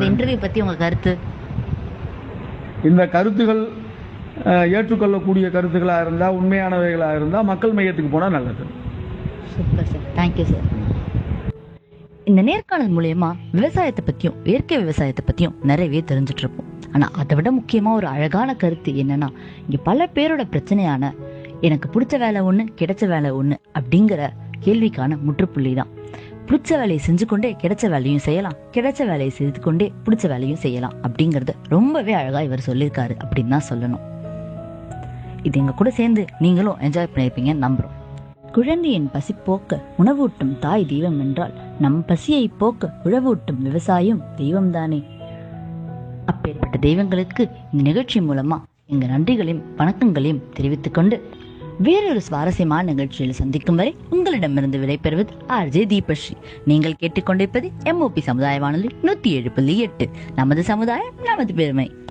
interview பத்தி உங்க கருத்து இந்த கருத்துகள் அஹ், ஏற்றுக்கொள்ளக்கூடிய கருத்துக்களாக இருந்தால் உண்மையானவைகளாக இருந்தால் மக்கள் மையத்துக்கு போனால் நல்லது சூப்பர் சார் தேங்க்யூ சார் இந்த நேர்காணல் மூலயமா விவசாயத்தை பத்தியும் இயற்கை விவசாயத்தை பத்தியும் நிறையவே தெரிஞ்சுட்டு இருப்போம் ஆனா அதை விட முக்கியமா ஒரு அழகான கருத்து என்னன்னா இங்க பல பேரோட பிரச்சனையான எனக்கு பிடிச்ச வேலை ஒண்ணு கிடைச்ச வேலை ஒண்ணு அப்படிங்கிற கேள்விக்கான முற்றுப்புள்ளி தான் பிடிச்ச வேலையை செஞ்சு கொண்டே கிடைச்ச வேலையும் செய்யலாம் கிடைச்ச வேலையை செய்து கொண்டே பிடிச்ச வேலையும் செய்யலாம் அப்படிங்கறது ரொம்பவே அழகா இவர் சொல்லியிருக்காரு அப்படின்னு தான் சொல்லணும் இது எங்க கூட சேர்ந்து நீங்களும் என்ஜாய் பண்ணியிருப்பீங்கன்னு நம்புறோம் குழந்தையின் பசி போக்க உணவூட்டும் தாய் தெய்வம் என்றால் நம் பசியை போக்க உழவூட்டும் விவசாயம் தெய்வம்தானே அப்பேற்பட்ட தெய்வங்களுக்கு இந்த நிகழ்ச்சி மூலமா எங்க நன்றிகளையும் வணக்கங்களையும் தெரிவித்துக் கொண்டு வேறொரு சுவாரஸ்யமான நிகழ்ச்சியில் சந்திக்கும் வரை உங்களிடமிருந்து விடைபெறுவது ஆர்ஜே தீபஸ்ரீ நீங்கள் கேட்டுக்கொண்டிருப்பது எம்ஓபி சமுதாய வானொலி நூத்தி ஏழு புள்ளி எட்டு நமது சமுதாயம் நமது பெருமை